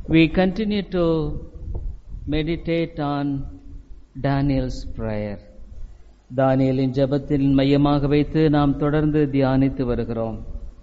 We continue to meditate on Daniel's prayer. தானியலின் ஜெபத்தின் மையமாக வைத்து நாம் தொடர்ந்து தியானித்து வருகிறோம்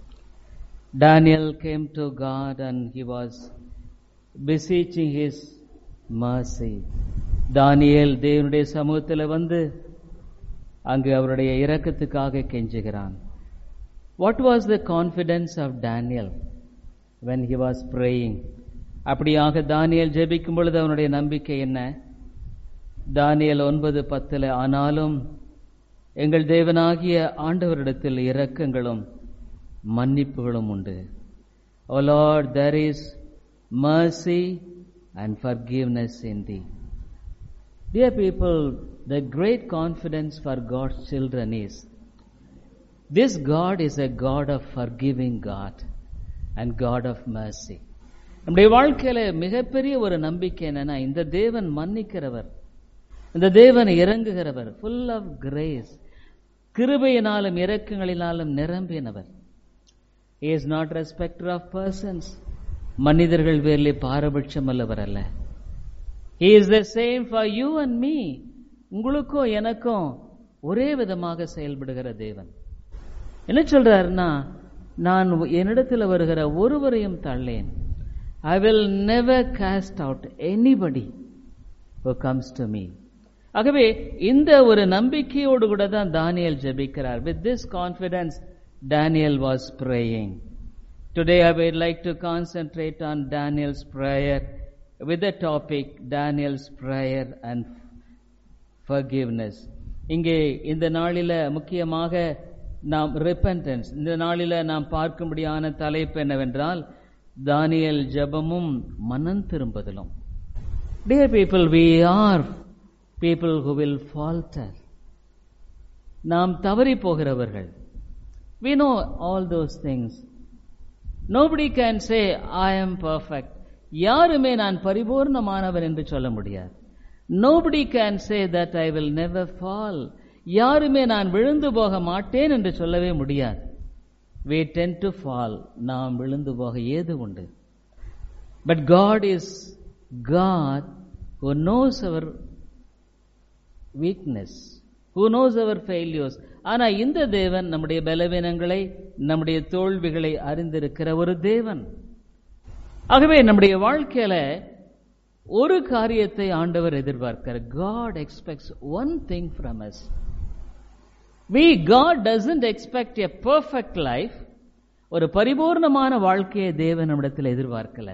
Daniel came to God and he was beseeching his mercy. தானியேல் தேவனுடைய சமூகத்தில் வந்து அங்கு அவருடைய இரக்கத்துக்காக கெஞ்சுகிறான் what was the confidence of Daniel when he was praying அப்படியாக தானியல் ஜெபிக்கும் பொழுது அவனுடைய நம்பிக்கை என்ன தானியல் ஒன்பது பத்தில் ஆனாலும் எங்கள் தேவனாகிய ஆண்டவரிடத்தில் இரக்கங்களும் மன்னிப்புகளும் உண்டு O Lord there is mercy and forgiveness in thee. Dear people, the great confidence for God's children is this God is a God of forgiving God and God of mercy. நம்முடைய வாழ்க்கையில மிகப்பெரிய ஒரு நம்பிக்கை என்னன்னா இந்த தேவன் மன்னிக்கிறவர் இந்த தேவன் இறங்குகிறவர் ஃபுல் ஆஃப் கிரேஸ் கிருபையினாலும் இரக்கங்களினாலும் நிரம்பினவர் is not respecter of persons மனிதர்கள் பேரிலே பாரபட்சம் அல்லவர் அல்ல he is the same for you and me உங்களுக்கும் எனக்கும் ஒரே விதமாக செயல்படுகிற தேவன் என்ன சொல்றாருன்னா நான் என்னிடத்தில் வருகிற ஒருவரையும் தள்ளேன் I will never cast out anybody comes to me ஆகவே இந்த ஒரு நம்பிக்கையோடு கூட தான் தானியல் ஜெபிக்கிறார் with this confidence Daniel was praying Today I would like to concentrate on Daniel's prayer with the topic Daniel's prayer and forgiveness. இங்கே இந்த நாளில முக்கியமாக நாம் repentance இந்த நாளில நாம் பார்க்கும்படியான தலைப்பு என்னவென்றால் தானியல் ஜபமும் மனம் திரும்புதலும் Dear people, we are people who will falter. நாம் தவறி போகிறவர்கள் We know all those things. Nobody can say I am perfect யாருமே நான் பரிபூர்ணமானவன் என்று சொல்ல முடியாது nobody can say that I will never fall யாருமே நான் விழுந்து போக மாட்டேன் என்று சொல்லவே முடியாது வே டென் டு ஃபால் நாம் விழுந்து போக ஏது உண்டு but God is God who knows our weakness who knows our failures ஆனா இந்த தேவன் நம்முடைய பலவீனங்களை நம்முடைய தோல்விகளை அறிந்திருக்கிற ஒரு தேவன் ஆகவே நம்முடைய வாழ்க்கையில ஒரு காரியத்தை ஆண்டவர் எதிர்பார்க்கிறார் God expects one thing from us we God doesn't expect a perfect life ஒரு பரிபூர்ணமான வாழ்க்கையை தேவன் நம்மிடத்தில் எதிர்பார்க்கல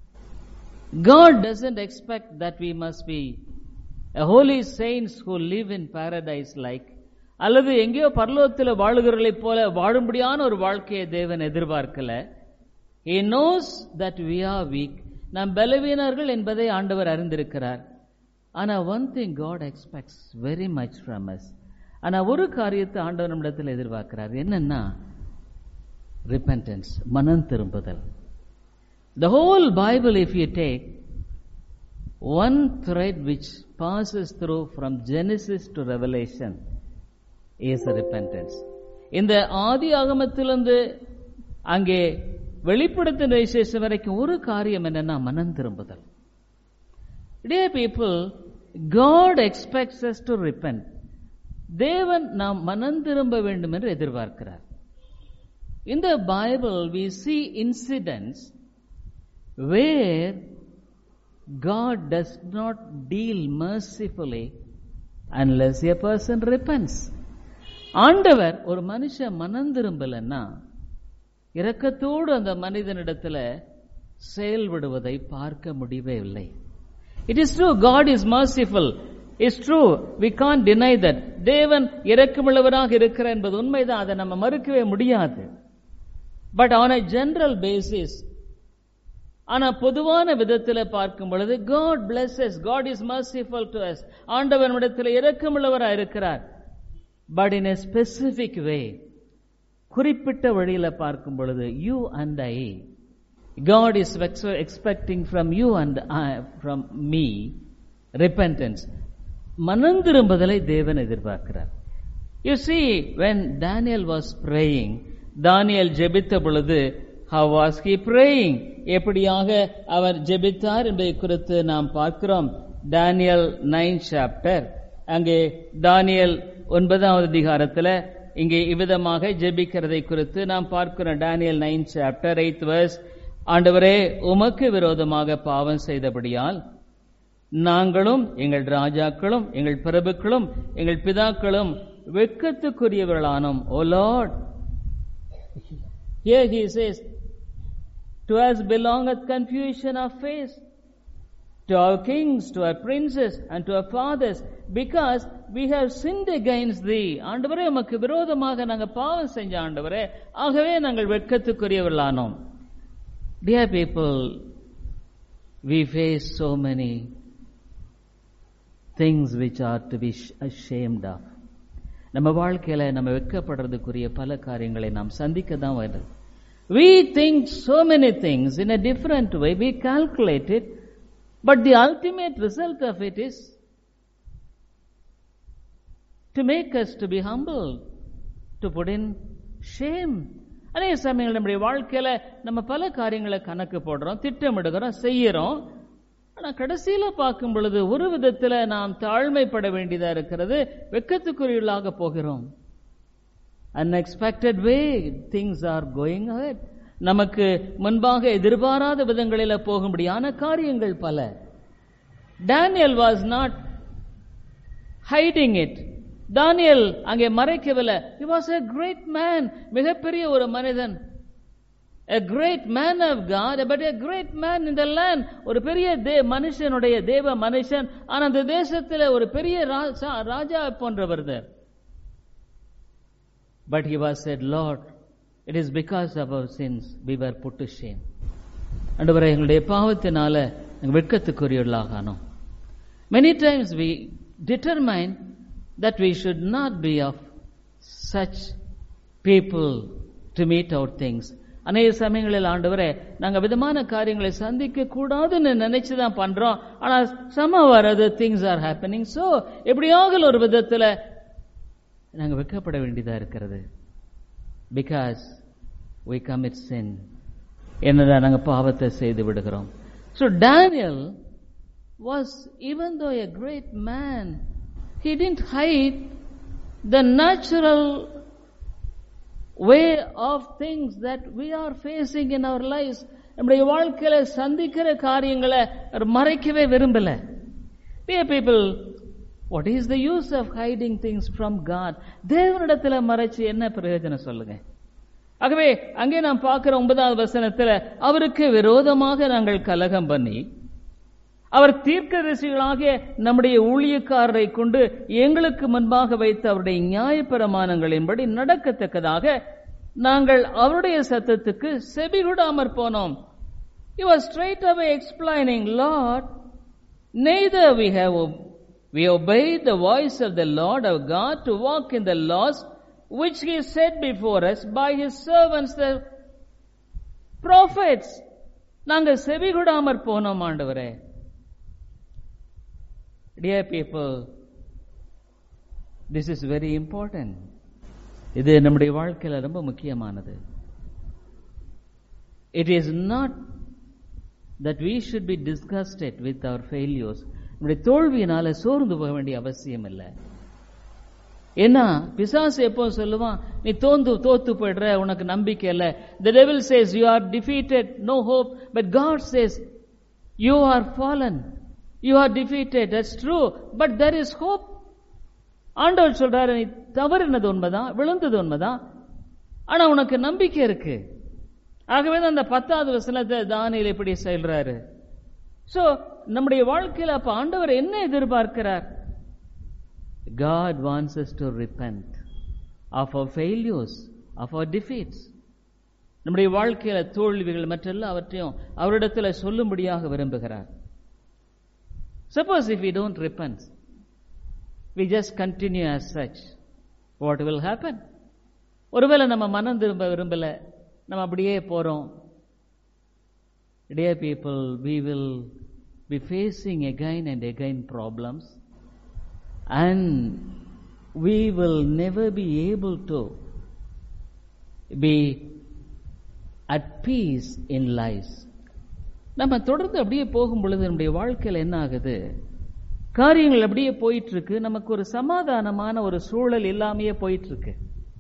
God doesn't expect that we must be holy saints who live in paradise like அல்லது எங்கேயோ பரலோகத்தில் வாழுகிறவர்களைப் போல வாழும்படியான ஒரு வாழ்க்கையை தேவன் எதிர்பார்க்கல he knows that we are weak நாம் பலவீனர்கள் என்பதை ஆண்டவர் அறிந்திருக்கிறார் ஆனா one thing God expects very much from us ஆனா ஒரு காரியத்தை ஆண்டவர் நம்மிடத்தில் எதிர்பார்க்கிறார் என்னன்னா ரிப்பன்டன்ஸ் மனம் திரும்புதல் the whole Bible if you take one thread which passes through from Genesis to Revelation is repentance இந்த ஆதி ஆகமத்திலிருந்து அங்கே வெளிப்படுத்தின விசேஷம் வரைக்கும் ஒரு காரியம் என்னன்னா மனம் திரும்புதல் the people God expects us to repent தேவன் நாம் மனம் திரும்ப வேண்டும் என்று எதிர்பார்க்கிறார் இந்த Bible we see incidents where God does not deal mercifully unless a person repents. ஆண்டவர் ஒரு மனுஷன் மனம் திரும்பலன்னா இரக்கத்தோடு அந்த மனிதனிடத்துல செயல்படுவதை பார்க்க முடியவே இல்லை it is true God is merciful is true we can't deny that தேவன் இரக்கமுள்ளவராக இருக்கிறார் என்பது உண்மைதான் அதை நம்ம மறுக்கவே முடியாது but on a general basis ஆனா பொதுவான விதத்தில் பார்க்கும் பொழுது God blesses God is merciful to us ஆண்டவர் இடத்தில் இரக்கமுள்ளவராக இருக்கிறார் பட் இன் எ ஸ்பெசிபிக் வே குறிப்பிட்ட வழியில பார்க்கும் பொழுது you and I God is expecting from you and from me repentance மனம் திரும்புதலை தேவன் எதிர்பார்க்கிறார் you see when Daniel was praying தானியல் ஜெபித்த பொழுது how was he praying எப்படியாக அவர் ஜெபித்தார் என்பதை குறித்து நாம் பார்க்கிறோம் டானியல் நைன் சாப்டர் அங்கே தானியல் ஒன்பதாவது அதிகாரத்துல இங்கே இவ்விதமாக ஜெபிக்கிறதை குறித்து நாம் பார்க்கிறோம் Daniel nine chapter eight verse ஆண்டவரே உமக்கு விரோதமாக பாவம் செய்தபடியால் நாங்களும் எங்கள் ராஜாக்களும் எங்கள் பிரபுக்களும் எங்கள் பிதாக்களும் வெட்கத்துக்குரியவர்களானோம் O Lord Here he says, To us belongeth confusion of face, to our kings, to our princes, and to our fathers, because we have sinned against thee. ஆண்டவரே உமக்கு விரோதமாக நாங்கள் பாவம் செஞ்ச ஆண்டவரே ஆகவே நாங்கள் வெட்கத்துக்குரியவர்களானோம் Dear people, we face so many things which are to be ashamed of. நம்ம வாழ்க்கையில நம்ம வெட்கப்படுறதுக்குரிய பல காரியங்களை நாம் சந்திக்க தான் வருது we think so many things in a different way we calculate it but the ultimate result of it is to make us to be humble to put in shame அதே சமயங்கள் நம்முடைய வாழ்க்கையில நம்ம பல காரியங்களை கணக்கு போடுறோம் திட்டமிடுகிறோம் செய்யறோம் ஆனா கடைசியில பார்க்கும் பொழுது ஒரு விதத்துல நாம் தாழ்மைப்பட வேண்டியதா இருக்கிறது வெக்கத்துக்குரியவர்களாக போகிறோம் unexpected way things are going ahead நமக்கு முன்பாக எதிர்பாராத விதங்களில போகும்படியான காரியங்கள் பல Daniel was not hiding it தானியல் அங்கே மறைக்கவில்லை he was a great man மிகப்பெரிய ஒரு மனிதன் a great man of God, but a great man in the land. ஒரு பெரிய தே மனுஷனுடைய தேவ மனுஷன் ஆனா அந்த தேசத்துல ஒரு பெரிய ராஜா ராஜா போன்றவர் But he was said, Lord, it is because of our sins we were put to shame. ஆண்டவரே எங்களுடைய பாவத்தினால நாங்கள் வெட்கத்துக்குரியவர்களாக ஆனோம் Many times we determine that we should not be of such people to meet out things. அநேக சமயங்களில் ஆண்டவரே நாங்க விதமான காரியங்களை சந்திக்க கூடாதுன்னு நினைச்சுதான் பண்றோம் ஆனா சம வரது திங்ஸ் ஆர் ஹேப்பனிங் சோ எப்படியாக ஒரு விதத்துல நாங்க வெக்கப்பட வேண்டியதா இருக்கிறது பிகாஸ் we commit sin என்னதான் நாங்க பாவத்தை செய்து விடுகிறோம் so daniel was even though a great man he didn't hide the natural way of things that we are facing in our lives நம்முடைய வாழ்க்கையில சந்திக்கிற காரியங்களை அவர் மறைக்கவே விரும்பல dear people what is the use of hiding things from god தேவனிடத்துல மறைச்சு என்ன பிரயோஜனம் சொல்லுங்க ஆகவே அங்கே நாம் பார்க்கிற ஒன்பதாவது வசனத்துல அவருக்கு விரோதமாக நாங்கள் கலகம் பண்ணி அவர் தீர்க்கதரிசிகளாகிய நம்முடைய ஊழியக்காரரை கொண்டு எங்களுக்கு முன்பாக வைத்த அவருடைய நியாயப்பிரமாணங்களின்படி நடக்கத்தக்கதாக நாங்கள் அவருடைய சத்தத்துக்கு செபிகூடாமற் போனோம் He was straight away explaining, Lord, neither we have we obeyed the voice of the Lord our God to walk in the laws which He set before us by His servants the prophets. நாங்கள் செவிகூடாமற் போனோம் ஆண்டவரே Dear people, this is very important. இது நம்முடைய வாழ்க்கையில ரொம்ப முக்கியமானது it is not that we should be disgusted with our failures நம்முடைய தோல்வியினால சோர்ந்து போக வேண்டிய அவசியம் இல்லை ஏன்னா பிசாசு எப்போ சொல்லுவான் நீ தோந்து தோத்து போயிடுற உனக்கு நம்பிக்கை இல்லை the devil says you are defeated no hope but God says you are fallen you are defeated that's true but there is hope ஆண்டவர் சொல்றாரு நீ தவறுனது உண்மைதான் விழுந்தது உண்மைதான் ஆனா உனக்கு நம்பிக்கை இருக்கு ஆகவே தான் அந்த பத்தாவது வசனத்தை தானியில் இப்படி சொல்றாரு சோ நம்முடைய வாழ்க்கையில அப்ப ஆண்டவர் என்ன எதிர்பார்க்கிறார் God wants us to repent of our failures, of our defeats. நம்முடைய வாழ்க்கையில தோல்விகள் மற்றெல்லாம் அவற்றையும் அவரிடத்துல சொல்லும்படியாக விரும்புகிறார் suppose if we don't repent we just continue as such what will happen ஒருவேளை நம்ம மனம் திரும்ப விரும்பல நம்ம அப்படியே போறோம் Dear people, we will be facing again and again problems and we will never be able to be at peace in life நம்ம தொடர்ந்து அப்படியே போகும் பொழுது நம்முடைய வாழ்க்கையில் என்ன ஆகுது காரியங்கள் அப்படியே போயிட்டு இருக்கு நமக்கு ஒரு சமாதானமான ஒரு சூழல் இல்லாமையே போயிட்டு இருக்கு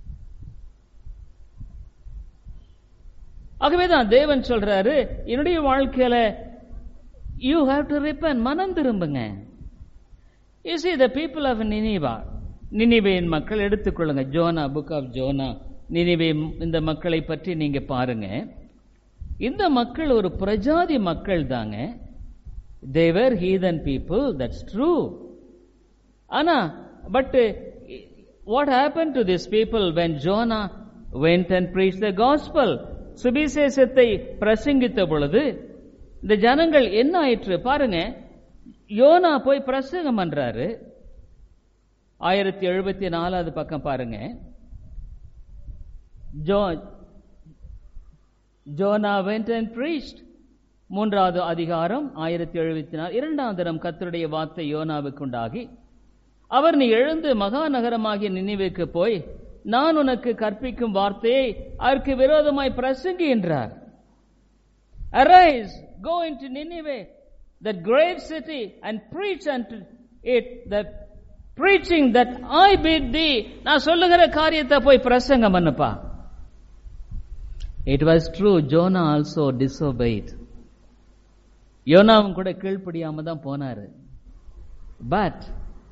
ஆகவேதான் தேவன் சொல்றாரு என்னுடைய வாழ்க்கையில யூ ஹாவ் டு ரிப்பன் மனம் திரும்புங்க you see the people of Nineveh நினிவேயின் மக்கள் எடுத்துக்கொள்ளுங்க Jonah book of Jonah Nineveh இந்த மக்களை பற்றி நீங்க பாருங்க இந்த மக்கள் ஒரு பிரஜாதி மக்கள் தாங்க they are heathen people that's true ஆனா but what happen to this people when Jonah went and preach the gospel சுபிசேஷத்தை பிரசங்கித்த பொழுது இந்த ஜனங்கள் என்ன ஆயிற்று பாருங்க யோனா போய் பிரசங்கம் பண்றாரு ஆயிரத்தி எழுபத்தி நாலாவது பக்கம் பாருங்க Jo Jonah went and preached மூன்றாவது அதிகாரம் ஆயிரத்தி எழுபத்தி நாலு இரண்டாம் தரம் கத்தருடைய வார்த்தை யோனாவுக்கு உண்டாகி அவர் நீ எழுந்து மகாநகரமாகிய நினைவுக்கு போய் நான் உனக்கு கற்பிக்கும் வார்த்தையை அதற்கு விரோதமாய் பிரசங்கி என்றார் Arise, go into Nineveh, that great city, and preach unto it that preaching that I bid thee. நான் சொல்லுகிற காரியத்தை போய் பிரசங்கம் பண்ணுப்பா it was true Jonah also disobeyed யோனாவும் கூட கீழ்ப்படியாம தான் போனாரு but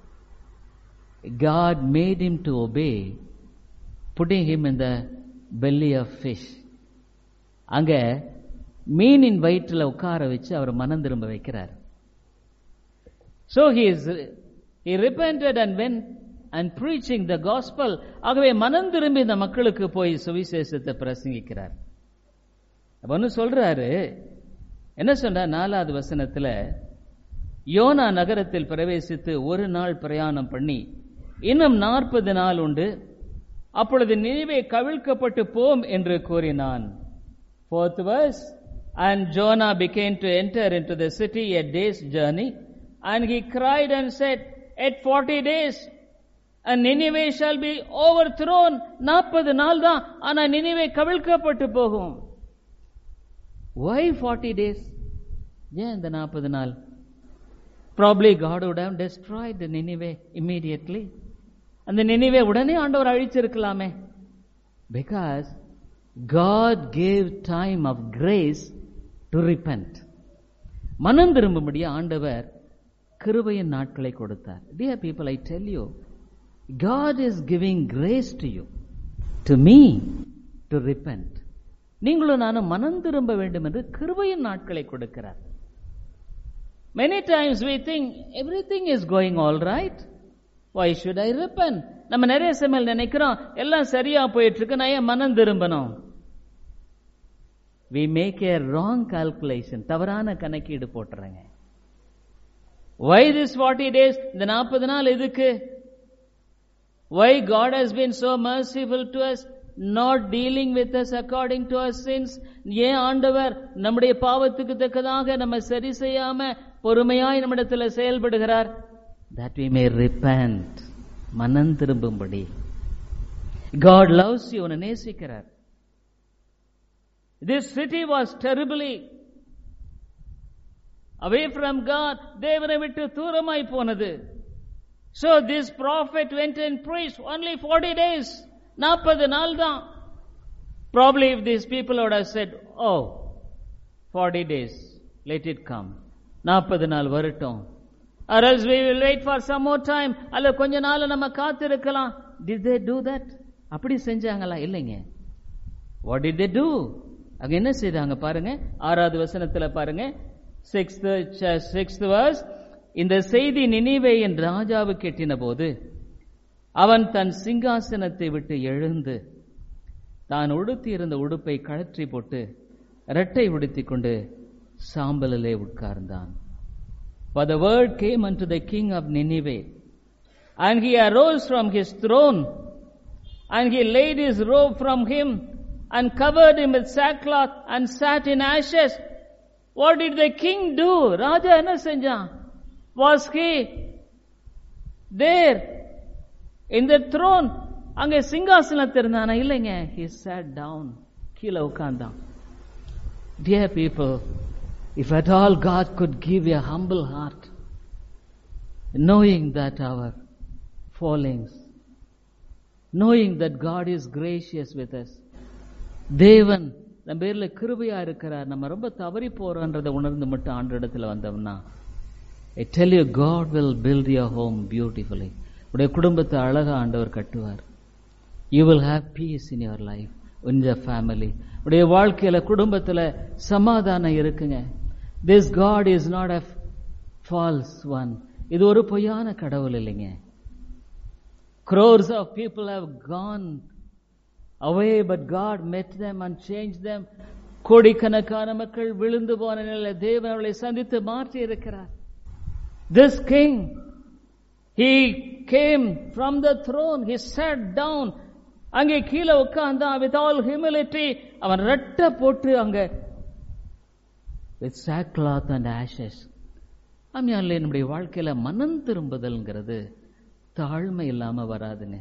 God made him to obey, putting him in the belly of fish. அங்க மீனின் வயிற்றில் உட்கார வச்சு அவர் மனம் திரும்ப வைக்கிறார் So he is he repented and went and preaching the gospel ஆகவே மனம் திரும்பி இந்த மக்களுக்கு போய் சுவிசேஷத்தை பிரசங்கிக்கிறார் அப்ப ஒன்னு சொல்றாரு என்ன சொல்றார் நாலாவது வசனத்துல யோனா நகரத்தில் பிரவேசித்து ஒரு நாள் பிரயாணம் பண்ணி இன்னும் நாற்பது நாள் உண்டு அப்பொழுது நினைவே கவிழ்க்கப்பட்டு போம் என்று கூறினான் Fourth verse, and Jonah began to enter into the city a day's journey, and he cried and said, At forty days, and Nineveh shall be overthrown. நாற்பது நாள் தான் ஆனா நினைவே கவிழ்க்கப்பட்டு போகும் Why 40 days? ஏன் இந்த நாற்பது நாள் Probably God would have destroyed the Nineveh immediately. அந்த நினைவே உடனே ஆண்டவர் அழிச்சிருக்கலாமே because God gave time of grace to repent. மனம் திரும்பும்படி ஆண்டவர் கிருபையின் நாட்களை கொடுத்தார் dear people I tell you God is giving grace to you to me to repent நீங்களும் நானும் மனம் திரும்ப வேண்டும் என்று கிருபையின் நாட்களை கொடுக்கிறார் many times we think everything is going all right why should i repent நம்ம நிறைய சமையல் நினைக்கிறோம் எல்லாம் சரியா போயிட்டு இருக்கு நான் ஏன் மனம் திரும்பணும் we make a wrong calculation தவறான கணக்கீடு போட்டுறேங்க why this 40 days இந்த 40 நாள் எதுக்கு why god has been so merciful to us not dealing with us according to our sins ஏன் ஆண்டவர் நம்முடைய பாவத்துக்கு தக்கதாக நம்ம சரி செய்யாம பொறுமையாய் நம்மிடத்தில் செயல்படுகிறார் that we may repent மனம் திரும்பும்படி God loves you உன்னை நேசிக்கிறார் This city was terribly away from God தேவனை விட்டு தூரமாய் போனது So this prophet went and preached only 40 days நாற்பது நாள் தான் Probably if these people would have said, oh, 40 days, let it come. நாற்பது நாள் வரட்டும் or else we will wait for some more time அல்ல கொஞ்ச நாள் நம்ம காத்திருக்கலாம் did they do that அப்படி செஞ்சாங்களா இல்லைங்க what did they do அங்க என்ன செய்தாங்க பாருங்க ஆறாவது வசனத்துல பாருங்க சிக்ஸ்த் சிக்ஸ்த் verse இந்த செய்தி நினைவேயின் ராஜாவுக்கு எட்டின போது அவன் தன் சிங்காசனத்தை விட்டு எழுந்து தான் உடுத்தியிருந்த உடுப்பை கழற்றி போட்டு இரட்டை உடுத்திக் கொண்டு சாம்பலிலே உட்கார்ந்தான் For the word came unto the king of Nineveh, and he arose from his throne, and he laid his robe from him, and covered him with sackcloth, and sat in ashes. What did the king do? Raja என்ன செஞ்சான்? Was he there in the throne? அங்கே சிங்காசனத்தில் இருந்தானா இல்லைங்க he sat down கீழே உட்கார்ந்தான் Dear people, if at all God could give a humble heart, knowing that our fallings, knowing that God is gracious with us, தேவன் நம்ம பேர்ல கிருபையா இருக்கிறார் நம்ம ரொம்ப தவறி போறோன்றதை உணர்ந்து மட்டும் ஆண்டு இடத்துல வந்தோம்னா I tell you God will build your home beautifully உடைய குடும்பத்தை அழகா ஆண்டவர் கட்டுவார் you will have peace in your life in your family உடைய வாழ்க்கையில குடும்பத்துல சமாதானம் இருக்குங்க this God is not a false one இது ஒரு பொய்யான கடவுள் இல்லைங்க crores of people have gone away but god met them and changed them கோடிக்கணக்கான மக்கள் விழுந்து போன நிலையில் தேவன் அவளை சந்தித்து மாற்றி இருக்கிறார் this king he came from the throne he sat down அங்கே கீழே உட்கார்ந்தான் with all humility அவன் ரெட்ட போட்டு அங்க with sackcloth and ashes அம்மையாலே நம்முடைய வாழ்க்கையில மனம் திரும்புதல்ங்கிறது தாழ்மை இல்லாம வராதுங்க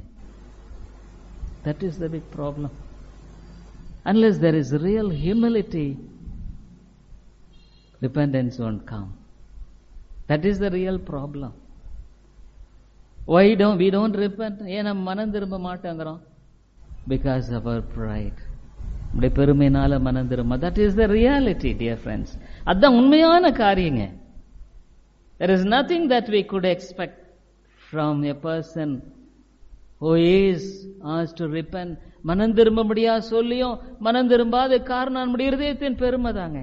that is the big problem unless there is real humility repentance won't come that is the real problem why don't we don't repent ஏன் நம்ம மனம் திரும்ப மாட்டேங்கிறோம் பிகாஸ் of our pride நம்முடைய பெருமையினால மனம் திரும்ப that is the reality dear friends அதுதான் உண்மையான காரியங்க there is nothing that we could expect from a person who is asked to repent மனம் திரும்ப முடியா சொல்லியும் மனம் திரும்பாத காரணம் நம்முடைய இருதயத்தின் பெருமை தாங்க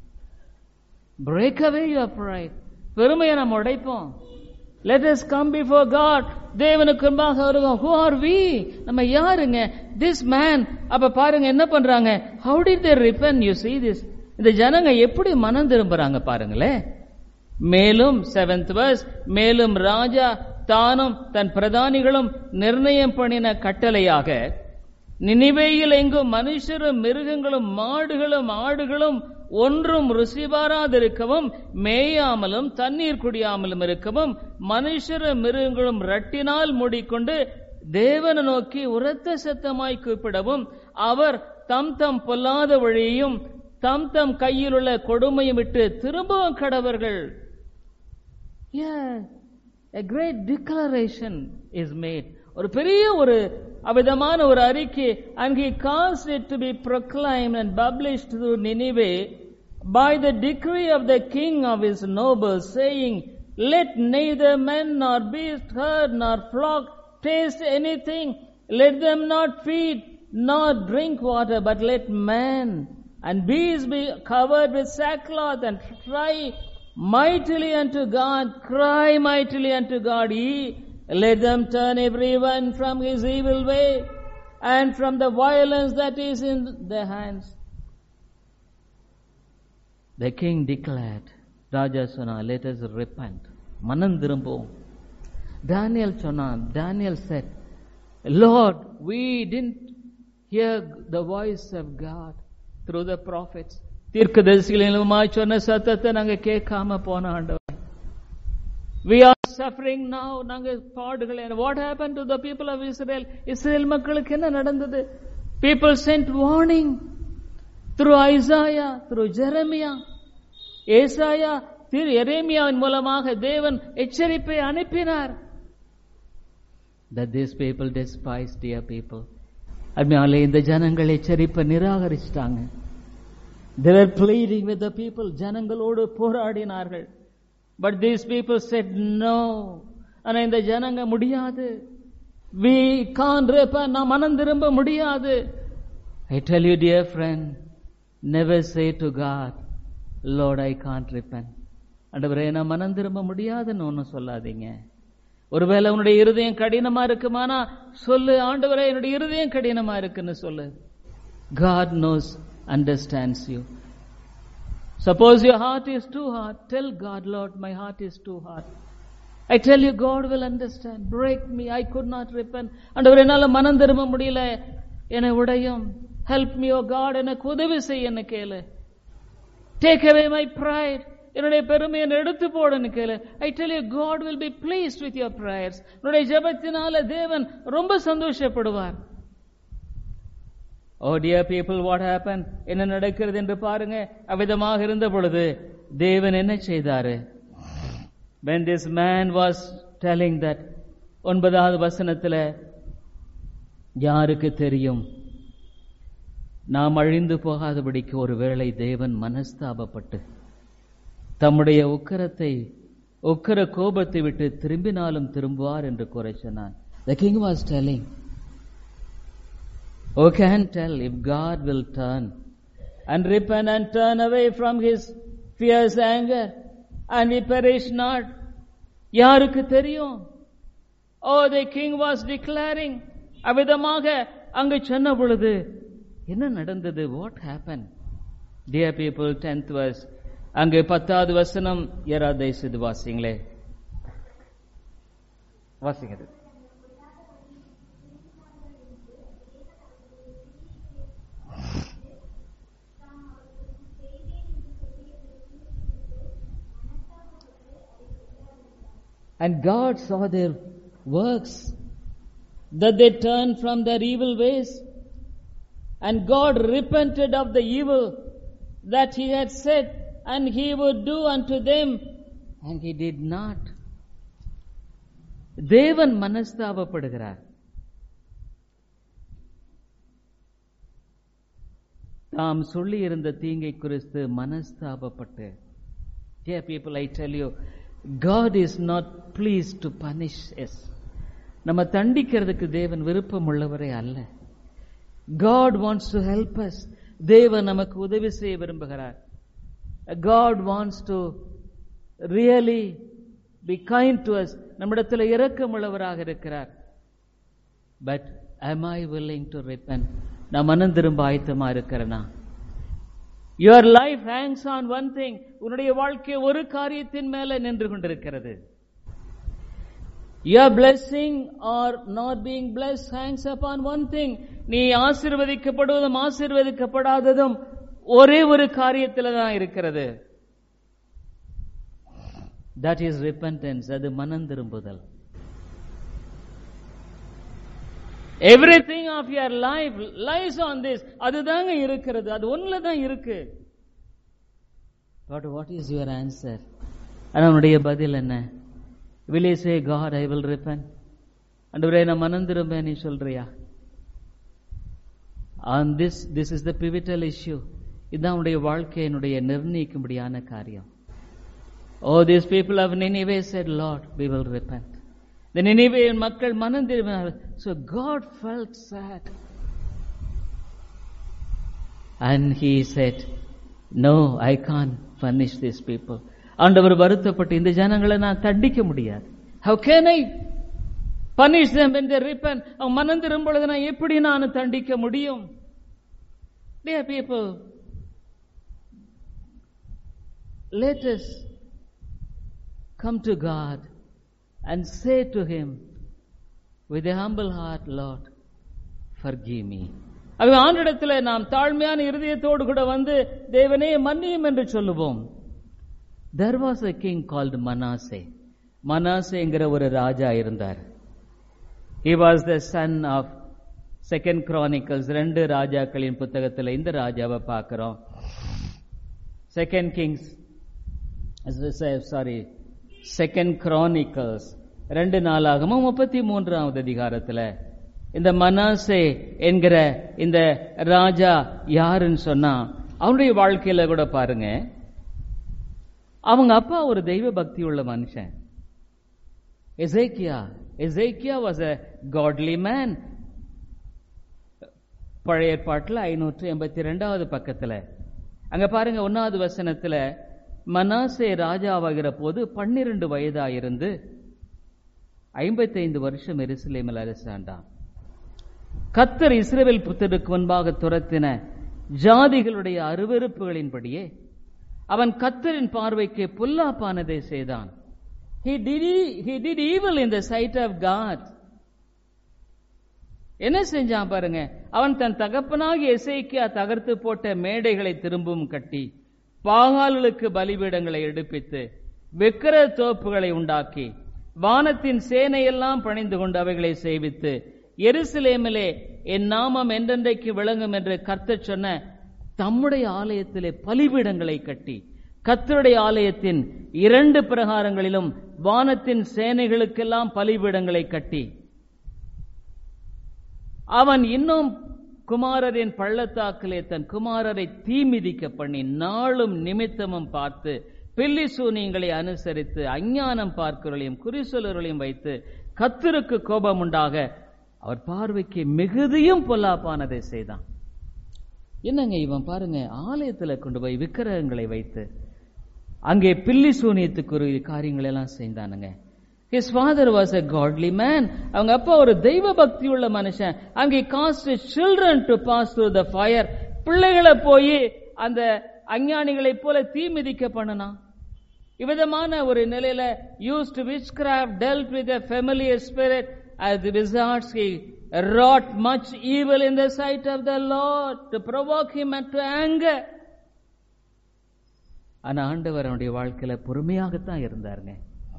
பிரேக் அவே யுவர் pride பெருமையை நம்ம உடைப்போம் let us come before god தேவனுக்கு முன்பாக வருவோம் who are we நம்ம யாருங்க this man அப்ப பாருங்க என்ன பண்றாங்க how did they repent you see this இந்த ஜனங்க எப்படி மனம் திரும்புறாங்க பாருங்களேன் மேலும் செவன்த் verse மேலும் ராஜா தானும் தன் பிரதானிகளும் நிர்ணயம் பண்ணின கட்டளையாக நினிவேயில் எங்கும் மனுஷரும் மிருகங்களும் மாடுகளும் ஆடுகளும் ஒன்றும் ருசி பாராதிருக்கவும் மேயாமலும் தண்ணீர் குடியாமலும் இருக்கவும் மனுஷரும் மிருகங்களும் ரட்டினால் மூடிக்கொண்டு தேவனை நோக்கி உரத்த சத்தமாய் கூப்பிடவும் அவர் தம் தம் பொல்லாத வழியையும் தம் தம் கையில் உள்ள கொடுமையும் விட்டு திரும்பவும் கடவர்கள் Yeah, a great declaration is made. ஒரு பெரிய ஒரு அவிதமான ஒரு அறிக்கை and he caused it to be proclaimed and published through Nineveh by the decree of the king of his nobles saying let neither man nor beast herd nor flock taste anything let them not feed nor drink water but let man and beast be covered with sackcloth and cry mightily unto God, cry mightily unto God, ye, let them turn everyone from his evil way and from the violence that is in their hands. The king declared, ராஜா சொன்னா let us repent. மனம் திரும்புவோம் Daniel சொன்னான் Daniel said, Lord, we didn't hear the voice of God through the prophets. தீர்க்கதரிசிகளுமாய் சொன்ன சத்தத்தை நாங்க கேட்காம போன ஆண்டவர் we are suffering now நாங்க பாடுகள் what happened to the people of israel Israel மக்களுக்கு என்ன நடந்தது people sent warning through isaiah through jeremiah ஏசாயா திரு எரேமியாவின் மூலமாக தேவன் எச்சரிப்பை அனுப்பினார் that these people despise dear people அதனால இந்த ஜனங்கள் எச்சரிப்பை நிராகரிச்சிட்டாங்க they were pleading with the people ஜனங்களோடு போராடினார்கள் but these people said no ஆனா இந்த ஜனங்க முடியாது we can't repent நாம் மனம் திரும்ப முடியாது I tell you dear friend never say to God Lord I can't repent ஆண்டவரே நான் மனம் திரும்ப முடியாதுன்னு ஒன்னும் சொல்லாதீங்க ஒருவேளை உன்னுடைய இருதயம் கடினமா இருக்குமானா சொல்லு ஆண்டவரே என்னுடைய இருதயம் கடினமா இருக்குன்னு சொல்லு God knows understands you. Suppose your heart is too hard, tell God, Lord, my heart is too hard. I tell you, God will understand. Break me, I could not repent. ஆண்டவர் என்னால மனம் திரும்ப முடியல என்னை உடையும் ஹெல்ப் மீ ஓ God எனக்கு உதவி செய்ய என்ன கேளு டேக் அவே மை ப்ரைட் என்னுடைய பெருமையை எடுத்து போடுன்னு கேளு I tell you God will be pleased with your prayers உன்னுடைய ஜெபத்தினால தேவன் ரொம்ப சந்தோஷப்படுவார் oh dear people what happen என்ன நடக்கிறது என்று பாருங்க அவ்விதமாக இருந்த பொழுது தேவன் என்ன செய்தாரு when this man was telling that ஒன்பதாவது வசனத்துல யாருக்கு தெரியும் நாம் அழிந்து போகாதபடிக்கு ஒருவேளை தேவன் மனஸ்தாபப்பட்டு தம்முடைய உக்கரத்தை உக்கர கோபத்தை விட்டு திரும்பினாலும் திரும்புவார் என்று கூற சொன்னான் The king was telling, Who can tell if God will turn and repent and turn away from his fierce anger and we perish not? யாருக்கு தெரியும் oh the king was declaring அவ்விதமாக அங்கு சொன்ன பொழுது என்ன நடந்தது what happen dear people tenth verse அங்கு பத்தாவது வசனம் யாராவது செய்து வாசிங்களே வாசிங்க அது. And God saw their works, that they turned from their evil ways. And God repented of the evil that He had said, and He would do unto them. And He did not. தேவன் மனஸ்தாபப்படுகிறார் தாம் சொல்லி இருந்த தீங்கை குறித்து மனஸ்தாபப்பட்டு Dear people, I tell you, God is not pleased to punish us. நம்ம தண்டிக்கிறதுக்கு தேவன் விருப்பம் உள்ளவரே அல்ல God wants to help us. தேவன் நமக்கு உதவி செய்ய விரும்புகிறார் God wants to really be kind to us. நம்மிடத்தில் இரக்கம் உள்ளவராக இருக்கிறார் but am I willing to repent? நான் மனம் திரும்ப ஆயத்தமா இருக்கிறேனா your life hangs on one thing உன்னுடைய வாழ்க்கை ஒரு காரியத்தின் மேல நின்று கொண்டிருக்கிறது Your blessing or not being blessed hangs upon one thing. நீ ஆசீர்வதிக்கப்படுவதும் ஆசீர்வதிக்கப்படாததும் ஒரே ஒரு காரியத்தில் தான் இருக்கிறது தட் இஸ் repentance அது மனம் திரும்புதல் everything of your life lies on this அதுதாங்க இருக்கிறது அது ஒண்ணுல தான் இருக்கு but what is your answer அதனுடைய பதில் என்ன will you say god i will repent அன்றுவரே நான் மனம் திரும்பேன் நீ சொல்றியா on this this is the pivotal issue இதுதான் உன்னுடைய வாழ்க்கையினுடைய நிர்ணயிக்கும்படியான காரியம் oh these people of Nineveh said lord we will repent the Nineveh மக்கள் மனம் திரும்பினார்கள் so god felt sad and he said no i can't punish these people ஆண்டவர் வருத்தப்பட்டு இந்த ஜனங்களை நான் தண்டிக்க முடியாது how can i punish them when they repent அவங்க மனம் திரும்பும் பொழுது நான் எப்படி நான் தண்டிக்க முடியும் dear people let us come to god and say to him with a humble heart lord forgive me ஆகவே ஆண்டிடத்தில் நாம் தாழ்மையான இருதயத்தோடு கூட வந்து தேவனே மன்னியும் என்று சொல்லுவோம் there was a king called manasseh மனாசேங்கிற ஒரு ராஜா இருந்தார் he was the son of second chronicles ரெண்டு ராஜாக்களின் புத்தகத்தில் இந்த ராஜாவை பார்க்கிறோம் second kings sorry second chronicles ரெண்டு நாளாகமும் முப்பத்தி மூன்றாவது அதிகாரத்துல இந்த மனாசே என்கிற இந்த ராஜா யாருன்னு சொன்னா அவனுடைய வாழ்க்கையில கூட பாருங்க அவங்க அப்பா ஒரு தெய்வ பக்தி உள்ள மனுஷன் எசேக்கியா எசேக்கியா வாஸ் அ காட்லி மேன் பழைய ஏற்பாட்டில் ஐநூற்று எண்பத்தி ரெண்டாவது பக்கத்துல அங்க பாருங்க ஒன்னாவது வசனத்துல மனாசே ராஜாவாகிற போது பன்னிரண்டு வயதாயிருந்து ஐம்பத்தைந்து வருஷம் எருசலேமில் அரசாண்டான் கத்தர் இஸ்ரேல் புத்தருக்கு முன்பாக துரத்தின ஜாதிகளுடைய அருவருப்புகளின்படியே அவன் கத்தரின் பார்வைக்கு புல்லாப்பானதை செய்தான் he did he did evil in the sight of god என்ன செஞ்சான் பாருங்க அவன் தன் தகப்பனாகி எசேக்கியா தகர்த்து போட்ட மேடைகளை திரும்பவும் கட்டி பாகால்களுக்கு பலிபீடங்களை எடுப்பித்து விக்கிர தோப்புகளை உண்டாக்கி வானத்தின் சேனையெல்லாம் பணிந்து கொண்டு அவைகளை சேவித்து எருசலேமிலே என் நாமம் என்றென்றைக்கு விளங்கும் என்று கர்த்தர் சொன்ன தம்முடைய ஆலயத்திலே பலிபீடங்களை கட்டி கர்த்தருடைய ஆலயத்தின் இரண்டு பிரகாரங்களிலும் வானத்தின் சேனைகளுக்கெல்லாம் பலிபீடங்களை கட்டி அவன் இன்னும் குமாரரின் பள்ளத்தாக்கிலே தன் குமாரரை தீமிதிக்க பண்ணி நாளும் நிமித்தமும் பார்த்து பில்லி சூனியங்களை அனுசரித்து அஞ்ஞானம் பார்க்கிறவர்களையும் குறிசொலர்களையும் வைத்து கத்தருக்கு கோபம் உண்டாக அவர் பார்வைக்கு மிகுதியும் பொல்லாப்பானதை செய்தான் என்னங்க இவன் பாருங்க ஆலயத்துல கொண்டு போய் விக்கிரகங்களை வைத்து அங்கே பில்லி சூனியத்துக்கு ஒரு காரியங்கள் எல்லாம் செய்தானுங்க his father was a godly man அவங்க அப்பா ஒரு தெய்வ பக்தி உள்ள மனுஷன் அங்கே caused children to pass through the fire பிள்ளைகளை போய் அந்த அஞ்ஞானிகளைப் போல தீ மிதிக்க பண்ணனா இவ்விதமான ஒரு நிலையில used to witchcraft dealt with a familiar spirit as the wizards he wrought much evil in the sight of the Lord to provoke him and to anger ஆனா ஆண்டவர் அவனுடைய வாழ்க்கையில பொறுமையாகத்தான் இருந்தாருங்க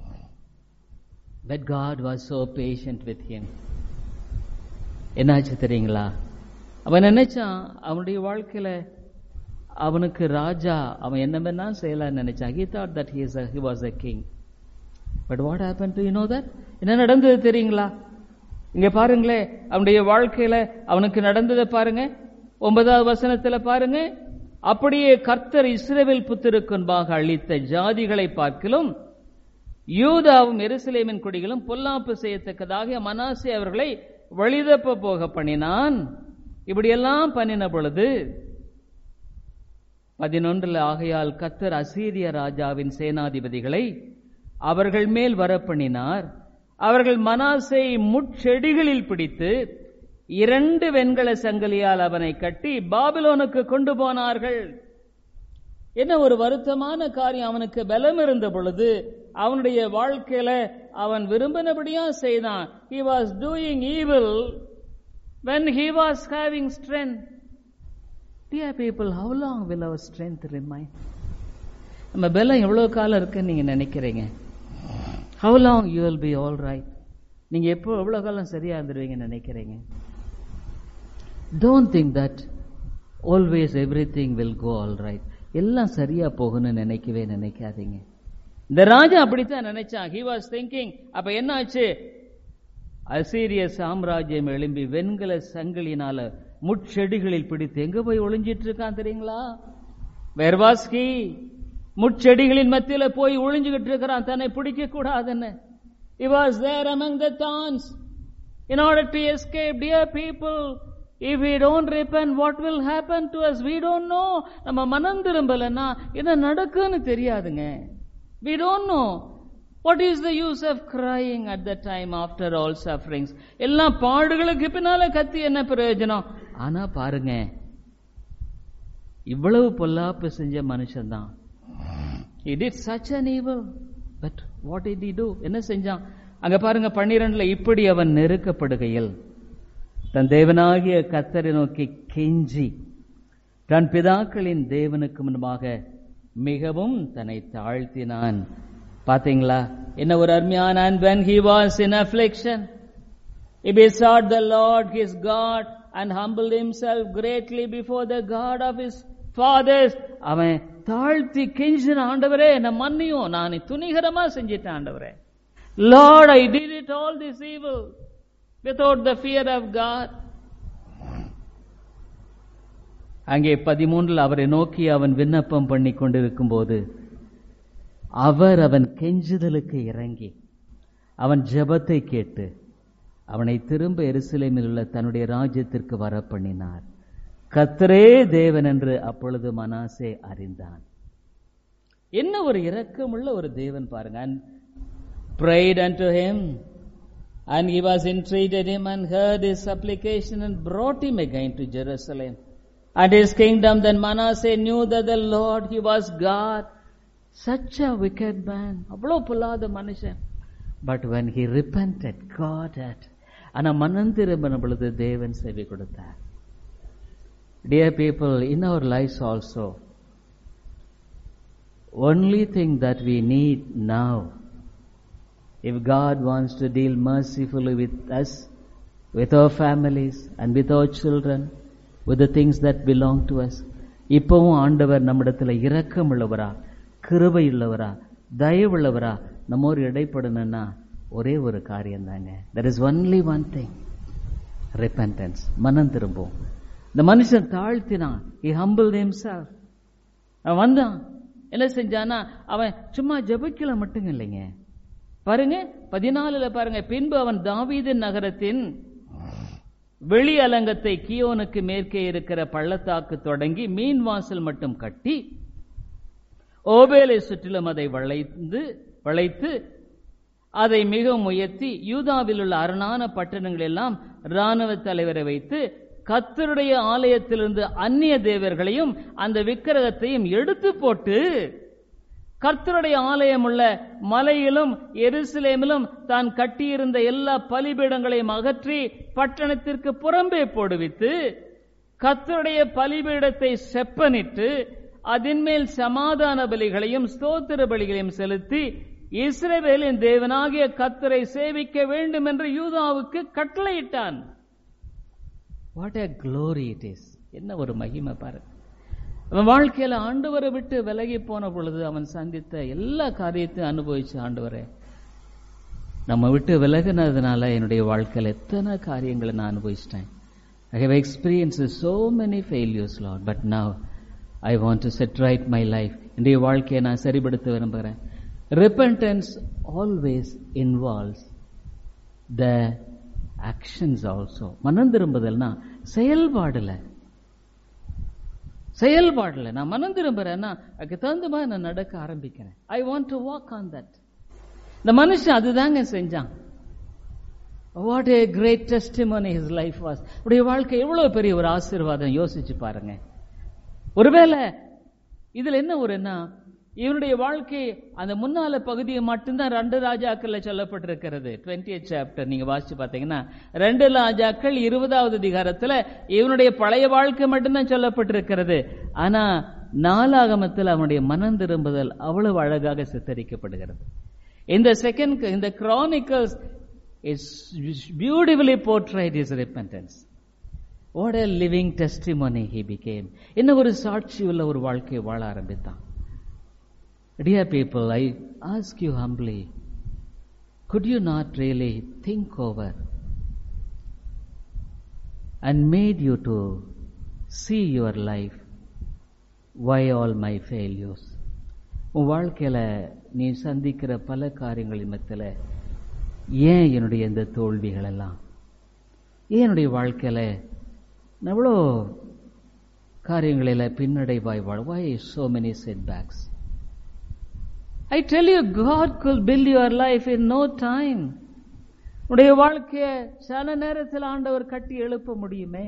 But God was so patient with him. என்னாச்சு தெரியுங்களா அவன் நினைச்சான் அவனுடைய வாழ்க்கையில அவனுக்கு ராஜா அவன் என்ன வேணா செய்யலாம்னு நினைச்சான் he thought that he is a, he was a king but what happened to you know that என்ன நடந்தது தெரியுங்களா இங்க பாருங்களே அவனுடைய வாழ்க்கையில அவனுக்கு நடந்ததை பாருங்க ஒன்பதாவது வசனத்துல பாருங்க அப்படியே கர்த்தர் இஸ்ரவேல் புத்திருக்கு முன்பாக அளித்த ஜாதிகளை பார்க்கிலும் யூதாவும் எருசலேமின் குடிகளும் பொல்லாப்பு செய்யத்தக்கதாக மனாசே அவர்களை வழிதப்ப போக பண்ணினான் இப்படியெல்லாம் பண்ணின பொழுது பதினொன்றுல ஆகையால் கத்தர் அசீரிய ராஜாவின் சேனாதிபதிகளை அவர்கள் மேல் வரப்பண்ணினார் அவர்கள் மனாசை முட்செடிகளில் பிடித்து இரண்டு வெண்கல சங்கிலியால் அவனை கட்டி பாபிலோனுக்கு கொண்டு போனார்கள் என்ன ஒரு வருத்தமான காரியம் அவனுக்கு பலம் இருந்த பொழுது அவனுடைய வாழ்க்கையில அவன் விரும்பினபடியா செய்தான் he was doing evil when he was having strength dear people how long will our strength remain நம்ம பலம் எவ்வளவு காலம் இருக்குன்னு நீங்க நினைக்கிறீங்க how long you will be all right நீங்க எப்போ எவ்வளவு காலம் சரியா இருந்துருவீங்கன்னு நினைக்கிறீங்க don't think that always everything will go all right எல்லாம் சரியா போகும்னு நினைக்கவே நினைக்காதீங்க இந்த ராஜா அப்படித்தான் நினைச்சான் ஹி வாஸ் திங்கிங் அப்ப என்ன ஆச்சு அசீரிய சாம்ராஜ்யம் எழும்பி வெண்கல சங்கிலினால முட்செடிகளில் பிடித்து எங்க போய் ஒளிஞ்சிட்டு இருக்கான் தெரியுங்களா வெர்வாஸ்கி முட்செடிகளின் மத்தியில போய் ஒளிஞ்சுகிட்டு இருக்கிறான் தன்னை பிடிக்க கூடாதுன்னு He was there among the thorns in order to escape. Dear people, if we don't repent, what will happen to us? We don't know. நம்ம மனம் திரும்பலன்னா என்ன நடக்குன்னு தெரியாதுங்க We don't know. What is the use of crying at the time after all sufferings? எல்லாம் பாடுகளுக்கு பின்னால கத்தி என்ன பிரயோஜனம் ஆனா பாருங்க இவ்வளவு பொல்லாப்பு செஞ்ச மனுஷன்தான் He did such an evil. But what did he do? என்ன செஞ்சான் அங்க பாருங்க பன்னிரண்டுல இப்படி அவன் நெருக்கப்படுகையில் தன் தேவனாகிய கத்தரை நோக்கி கெஞ்சி தன் பிதாக்களின் தேவனுக்கு முன்பாக மிகவும் தன்னை தாழ்த்தினான் பாத்தீங்களா என்ன ஒரு அருமையான and when he was in affliction he besought the lord his god and humbled himself greatly before the god of his fathers அவன் தாழ்த்தி கெஞ்சின ஆண்டவரே என்ன மன்னியும் நான் துணிகரமா செஞ்சிட்டேன் ஆண்டவரே Lord I did it all this evil without the fear of God அங்கே பதிமூன்றில் அவரை நோக்கி அவன் விண்ணப்பம் பண்ணி கொண்டிருக்கும் போது அவர் அவன் கெஞ்சுதலுக்கு இறங்கி அவன் ஜெபத்தை கேட்டு அவனை திரும்ப எருசலேமில் உள்ள தன்னுடைய ராஜ்யத்திற்கு வர பண்ணினார் கத்தரே தேவன் என்று அப்பொழுது மனாசே அறிந்தான் என்ன ஒரு இரக்கமுள்ள ஒரு தேவன் பாருங்க and prayed unto him and he was entreated him and heard his supplication and brought him again to Jerusalem and his kingdom then Manasseh knew that the Lord he was God such a wicked man அவ்வளவு பொல்லாத மனுஷன் but when he repented God had ஆனா மனம் திரும்பின பொழுது தேவன் செவி கொடுத்தார் Dear people, in our lives also, only thing that we need now, if God wants to deal mercifully with us, with our families and with our children, with the things that belong to us. இப்பவும் ஆண்டவர் நம்மிடத்துல இரக்கம் உள்ளவரா கிருபை உள்ளவரா தயவுள்ளவரா நம்மோர் இடைப்படணும்னா ஒரே ஒரு காரியம் தாங்க there is only one thing repentance மனம் திரும்பும் இந்த மனுஷன் தாழ்த்தினான் he humbled himself அவன் வந்தான் என்ன செஞ்சானா அவன் சும்மா ஜெபிக்கல மட்டும் இல்லைங்க பாருங்க பதினாலுல பாருங்க பின்பு அவன் தாவீதின் நகரத்தின் வெளி அலங்கத்தை கியோனுக்கு மேற்கே இருக்கிற பள்ளத்தாக்கு தொடங்கி மீன் வாசல் மட்டும் கட்டி ஓபேலை சுற்றிலும் அதை வளைந்து வளைத்து அதை மிகவும் உயர்த்தி யூதாவில் உள்ள அரணான பட்டணங்கள் எல்லாம் இராணுவ தலைவரை வைத்து கத்தருடைய ஆலயத்திலிருந்து அந்நிய தேவர்களையும் அந்த விக்கிரகத்தையும் எடுத்து போட்டு கர்த்தருடைய ஆலயம் உள்ள மலையிலும் எருசலேமிலும் தான் கட்டியிருந்த எல்லா பலிபீடங்களையும் அகற்றி பட்டணத்திற்கு புறம்பே போடுவித்து கர்த்தருடைய பலிபீடத்தை செப்பனிட்டு அதன் மேல் சமாதான பலிகளையும் ஸ்தோத்திர பலிகளையும் செலுத்தி இஸ்ரவேலின் தேவனாகிய கர்த்தரை சேவிக்க வேண்டும் என்று யூதாவுக்கு கட்டளையிட்டான் what a glory it is என்ன ஒரு மகிமை பாரு அவன் வாழ்க்கையில ஆண்டவரை விட்டு விலகி போன பொழுது அவன் சந்தித்த எல்லா காரியத்தையும் அனுபவிச்சு ஆண்டவரே நம்ம விட்டு விலகினதுனால என்னுடைய வாழ்க்கையில எத்தனை காரியங்களை நான் அனுபவிச்சிட்டேன் I have experience so many failures lot but now I want to set right my life என்னுடைய வாழ்க்கையை நான் சரிபடுத்த விரும்புகிறேன் repentance always involves the actions also மனம் திரும்புதல்னா செயல்பாடுல செயல்பாடுல நான் மனம் திரும்புறேன்னா அதுக்கு தகுந்த மாதிரி நான் நடக்க ஆரம்பிக்கிறேன் I want to walk on that இந்த மனுஷன் அதுதாங்க செஞ்சான் what a great testimony his life was உடைய வாழ்க்கை எவ்வளவு பெரிய ஒரு ஆசீர்வாதம் யோசிச்சு பாருங்க ஒருவேளை இதுல என்ன ஒரு என்ன இவனுடைய வாழ்க்கை அந்த முன்னால பகுதியை மட்டும்தான் ரெண்டு ராஜாக்கள்ல சொல்லப்பட்டிருக்கிறது டுவெண்ட்டி சாப்டர் நீங்க வாசிச்சு பாத்தீங்கன்னா ரெண்டு ராஜாக்கள் இருபதாவது அதிகாரத்துல இவனுடைய பழைய வாழ்க்கை மட்டும்தான் சொல்லப்பட்டிருக்கிறது ஆனா நாலாகமத்தில் அவனுடைய மனம் திரும்புதல் அவ்வளவு அழகாக சித்தரிக்கப்படுகிறது இந்த செகண்ட் இந்த chronicles is beautifully portrayed is repentance what a living testimony he became என்ன ஒரு சாட்சி உள்ள ஒரு வாழ்க்கையை வாழ ஆரம்பித்தான் Dear people, I ask you humbly, could you not really think over and made you to see your life? Why all my failures? உன் வாழ்க்கையில நீ சந்திக்கிற பல காரியங்களின் மத்தியில ஏன் என்னுடைய இந்த தோல்விகள் எல்லாம் ஏன் என்னுடைய வாழ்க்கையில நான் எவ்வளோ காரியங்களில பின்னடைவாய் வாழ் why so many setbacks I tell you, God could build your life in no time. உடைய வாழ்க்கைய சில நேரத்தில் ஆண்டவர் கட்டி எழுப்ப முடியுமே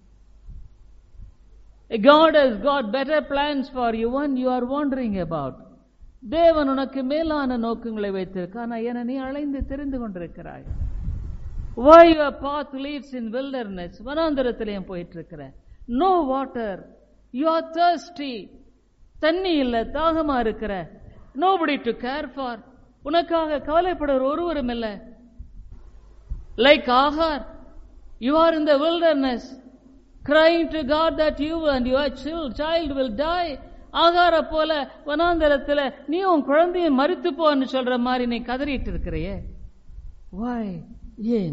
God has got better plans for you one you are wondering about. தேவன் உனக்கு மேலான நோக்கங்களை வைத்திருக்கான் என நீ அலைந்து தெரிந்து கொண்டிருக்கிறாய் Why your path leads in wilderness? வனாந்தரத்திலேயும் போயிட்டு இருக்கிற no water you are thirsty தண்ணி இல்ல தாகமா இருக்கிற nobody to care for உனக்காக கவலைப்படுற ஒருவரும் இல்ல like Hagar you are in the wilderness crying to God that you and your child child will die ஆகார போல வனாந்தரத்துல நீ உன் குழந்தைய மறித்து போன்னு சொல்ற மாதிரி நீ கதறிட்டு இருக்கிறையே why ஏன்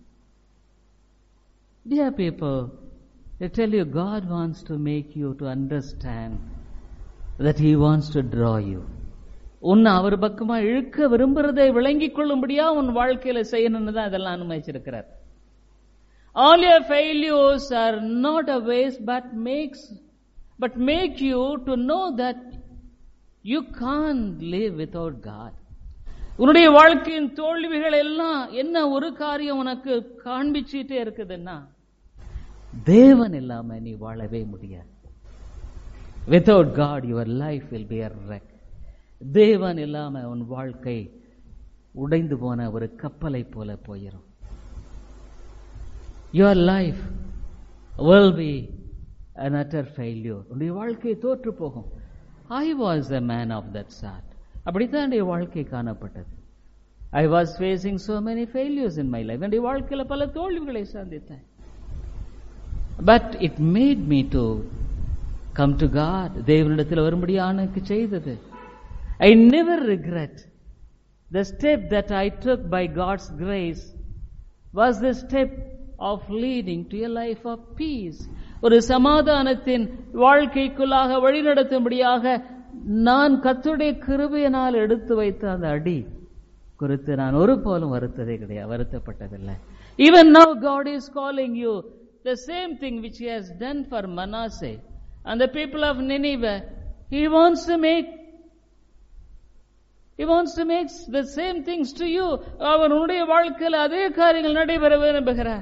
dear people they tell you God wants to make you to understand that he wants to draw you உன்னை அவர் பக்கமா இழுக்க விரும்புறதை விளங்கிக் கொள்ளும்படியா உன் வாழ்க்கையில செய்யணும்னு தான் இதெல்லாம் அனுமதிச்சிருக்கிறார் All your failures are not a waste, but makes, but make you to know that you can't live without God. உன்னுடைய வாழ்க்கையின் தோல்விகள் எல்லாம் என்ன ஒரு காரியம் உனக்கு காண்பிச்சுட்டே இருக்குதுன்னா தேவன் இல்லாம நீ வாழவே முடியாது without God your life will be a wreck தேவன் இல்லாம உன் வாழ்க்கை உடைந்து போன ஒரு கப்பலை போல போயிடும் your life will be an utter failure உன்னுடைய வாழ்க்கை தோற்று போகும் I was a man of that sort அப்படித்தான் என்னுடைய வாழ்க்கை காணப்பட்டது I was facing so many failures in my life என்னுடைய வாழ்க்கையில பல தோல்விகளை சந்தித்தேன் but it made me to come to God தேவனிடத்தில் வரும்படியான எனக்கு செய்தது I never regret the step that I took by God's grace was the step of leading to a life of peace ஒரு சமாதானத்தின் வாழ்க்கைக்குள்ளாக வழிநடத்தும்படியாக நான் கத்துடைய கிருபையினால் எடுத்து வைத்த அந்த அடி குறித்து நான் ஒரு போலும் வருத்ததே கிடையாது வருத்தப்பட்டதில்லை even now God is calling you the same thing which he has done for Manasseh and the people of Nineveh, he wants to make he wants to make the same things to you. அவர் உன்னுடைய வாழ்க்கையில் அதே காரியங்கள் நடைபெற விரும்புகிறார்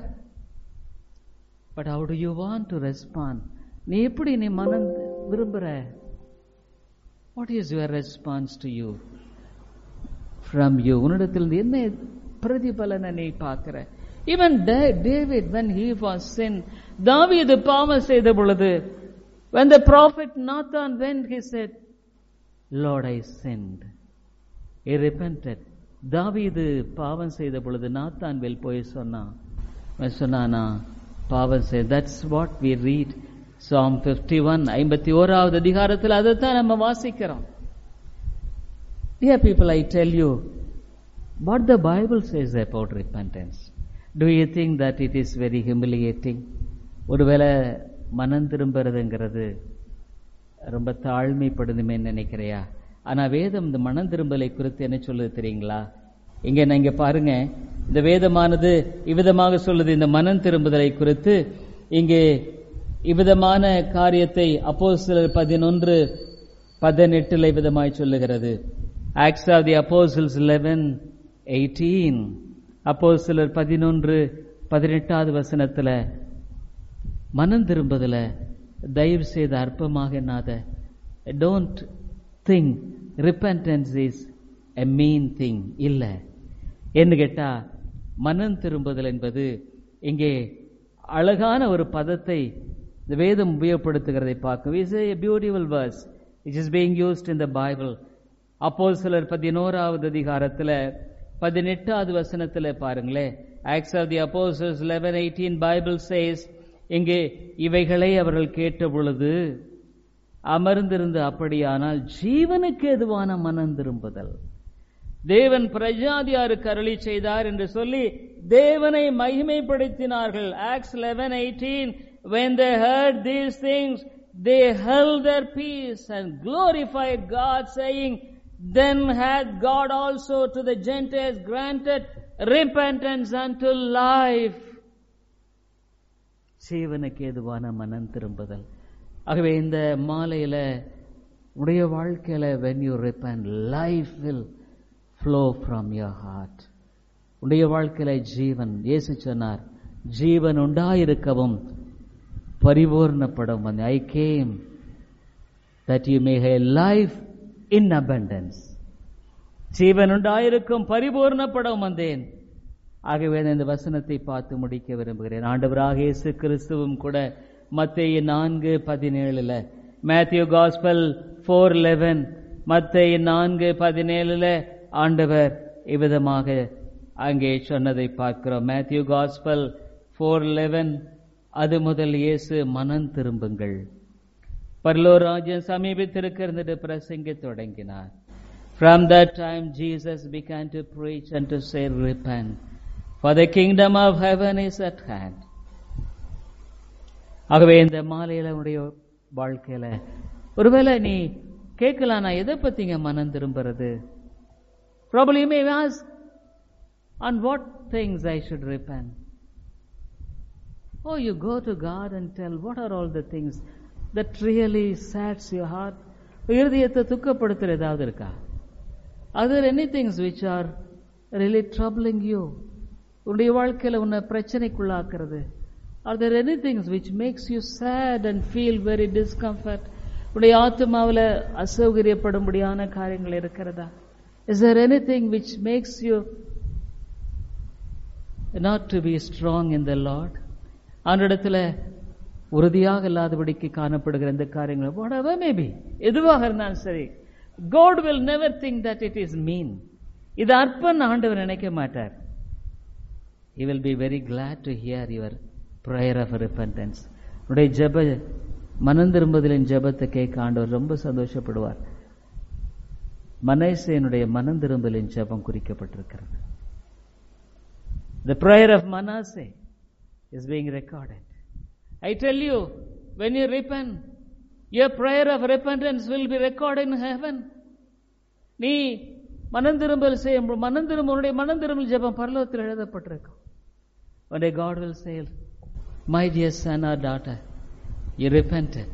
but how do you want to respond நீ எப்படி நீ மனம் விரும்புற what is your response to you from you உன்னிடத்தில் என்ன பிரதிபலனை நீ பார்க்கிற even David when he was sin தாவீது பாவம் செய்த பொழுது when the prophet Nathan went he said Lord I sinned he repented தாவீது பாவம் செய்த பொழுது நாத்தான் வெல் போய் சொன்னான் அவன் சொன்னானா பாவம் செய் that's what we read Psalm fifty one ஐம்பத்தி ஓராவது அதிகாரத்தில் அதைத்தான் நம்ம வாசிக்கிறோம் Dear people, I tell you, what the Bible says about repentance. Do you think that it is very humiliating? ஒருவேளை மனம் திரும்புறதுங்கிறது ரொம்ப தாழ்மைப்படுதுமே நினைக்கிறையா ஆனா வேதம் இந்த மனம் திரும்பலை குறித்து என்ன சொல்லுது தெரியுங்களா இங்க நீங்க பாருங்க இந்த வேதமானது இவ்விதமாக சொல்லுது இந்த மனம் திரும்புதலை குறித்து இங்கே இவ்விதமான காரியத்தை அப்போ சிலர் பதினொன்று பதினெட்டுல விதமாய் சொல்லுகிறது Acts of the apostles eleven eighteen அப்போ சிலர் பதினொன்று பதினெட்டாவது வசனத்துல மனம் திரும்புதல தயவு செய்து அற்பமாக எண்ணாத don't think repentance is a mean thing இல்ல என்று கேட்டா மனம் திரும்புதல் என்பது இங்கே அழகான ஒரு பதத்தை இந்த வேதம் உபயோகப்படுத்துகிறதை பார்க்கும் is a beautiful verse which is being used in the bible அப்போ சிலர் பதினோராவது அதிகாரத்துல பதினெட்டாவது வசனத்துல பாருங்களேன் Acts of the apostles eleven eighteen Bible says இங்கே இவைகளை அவர்கள் கேட்ட பொழுது அமர்ந்திருந்த அப்படியானால் ஜீவனுக்கு எதுவான மனம் திரும்புதல் தேவன் பிரஜாதியாருக்கு அருளி செய்தார் என்று சொல்லி தேவனை மகிமைப்படுத்தினார்கள் Acts eleven eighteen when they heard these things they held their peace and glorified God saying then had God also to the Gentiles granted repentance unto life சீவனுக்கு ஏதுவான மனம் திரும்புதல் ஆகவே இந்த மாலையில உடைய வாழ்க்கையில when you repent life will flow from your heart உடைய வாழ்க்கையில ஜீவன் இயேசு சொன்னார் ஜீவன் உண்டாயிருக்கவும் பரிபூர்ணப்படும் I came that you may have life in abundance ஜீவன் உண்டாயிருக்கும் பரிபூர்ணப்படும் வந்தேன் ஆகவே நான் இந்த வசனத்தை பார்த்து முடிக்க விரும்புகிறேன் ஆண்டவராக இயேசு கிறிஸ்துவும் கூட மத்தேயு நான்கு பதினேழுல மேத்யூ காஸ்பல் ஃபோர் லெவன் மத்தேயு நான்கு பதினேழுல ஆண்டவர் இவ்விதமாக அங்கே சொன்னதை பார்க்கிறோம் மேத்யூ காஸ்பல் ஃபோர் லெவன் அது முதல் இயேசு மனம் திரும்புங்கள் பரலோர் ராஜ்யம் சமீபித்திருக்கிறது பிரசங்க தொடங்கினார் From that time Jesus began to preach and to say repent for the kingdom of heaven is at hand ஆகவே இந்த மாலையில உடைய வாழ்க்கையில ஒருவேளை நீ கேட்கலாம் நான் எதை பத்திங்க மனம் திரும்புறது Probably you may ask on what things I should repent. Oh, you go to God and tell what are all the things that really sads your heart. இருதயத்தை துக்கப்படுத்துற ஏதாவது இருக்கா are there any things which are really troubling you உன்னுடைய வாழ்க்கையில உன்னை பிரச்சனைக்குள்ளாக்குறது are there any things which makes you sad and feel very discomfort உன்னுடைய ஆத்மாவில் அசௌகரியப்படும்படியான காரியங்கள் இருக்கிறதா is there anything which makes you not to be strong in the Lord ஆண்டிடத்துல உறுதியாக இல்லாதபடிக்கு காணப்படுகிற இந்த காரியங்கள் whatever may be எதுவாக இருந்தாலும் சரி God will never think that it is mean இது அற்பன் ஆண்டவர் நினைக்க மாட்டார் he will be very glad to hear your prayer of repentance உடைய ஜெப மனம் திரும்புதலின் ஜெபத்தை கேட்க ஆண்டவர் ரொம்ப சந்தோஷப்படுவார் மனேசேனுடைய மனம் திரும்பலின் ஜெபம் குறிக்கப்பட்டிருக்கிறது the prayer of manasseh is being recorded i tell you when you repent your prayer of repentance will be recorded in heaven நீ மனம் திரும்பல் செய்யும் மனம் திரும்ப உன்னுடைய மனம் திரும்பல் ஜெபம் பரலோகத்தில் எழுதப்பட்டிருக்கும் One day God will say, My dear son or daughter, you repented.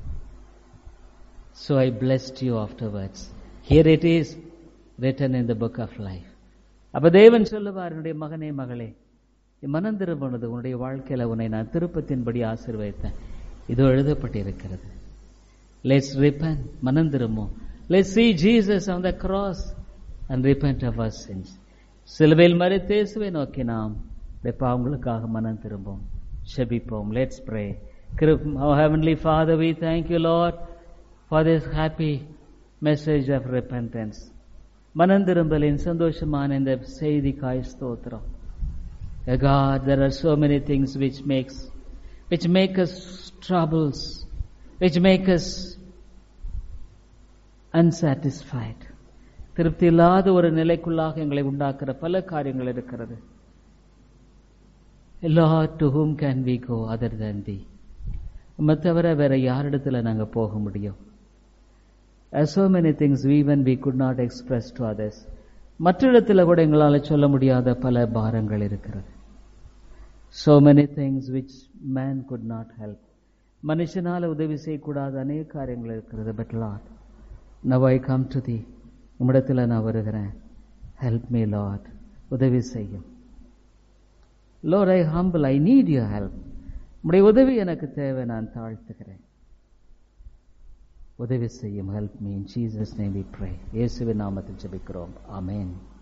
So I blessed you afterwards. Here it is written in the book of life. அப்ப தேவன் சொல்லுவார் என்னுடைய மகனே மகளே நீ மனம் திரும்பினது உன்னுடைய வாழ்க்கையில உன்னை நான் திருப்பத்தின்படி ஆசீர்வதித்தேன் இது எழுதப்பட்டிருக்கிறது லெட்ஸ் ரிப்பன் மனம் திரும்பும் let's see Jesus on the cross and repent of our sins சிலுவையில் மறித்து இயேசுவை நோக்கி நாம் நம்முடைய பாவங்களுக்காக மனம் திரும்பும் செபிப்போம் let's pray heavenly father we thank you Lord for this happy message of repentance மனம் திரும்பலின் சந்தோஷமான இந்த செய்திக்காய் ஸ்தோத்திரம் God, there are so many things which makes, which make us troubles, which make us unsatisfied. திருப்தி இல்லாத ஒரு நிலைக்குள்ளாக எங்களை உண்டாக்குற பல காரியங்கள் இருக்கிறது Lord, to whom can we go other than thee? உம்மை தவிர வேற யாரிடத்துல நாங்க போக முடியும் As so many things even we could not express to others. மற்ற இடத்துல கூட எங்களால சொல்ல முடியாத பல பாரங்கள் இருக்கிறது so many things which man could not help மனுஷனால உதவி செய்யக்கூடாத அநேக காரியங்கள் இருக்கிறது but Lord now I come to thee உம்மிடத்துல நான் வருகிறேன் help me லார்ட் உதவி செய்யும் Lord, I humble, I need your help. உடைய உதவி எனக்கு தேவை நான் தாழ்த்துகிறேன் உதவி செய்யும் help me in Jesus name we pray இயேசுவின் நாமத்தில் ஜெபிக்கிறோம் ஆமென்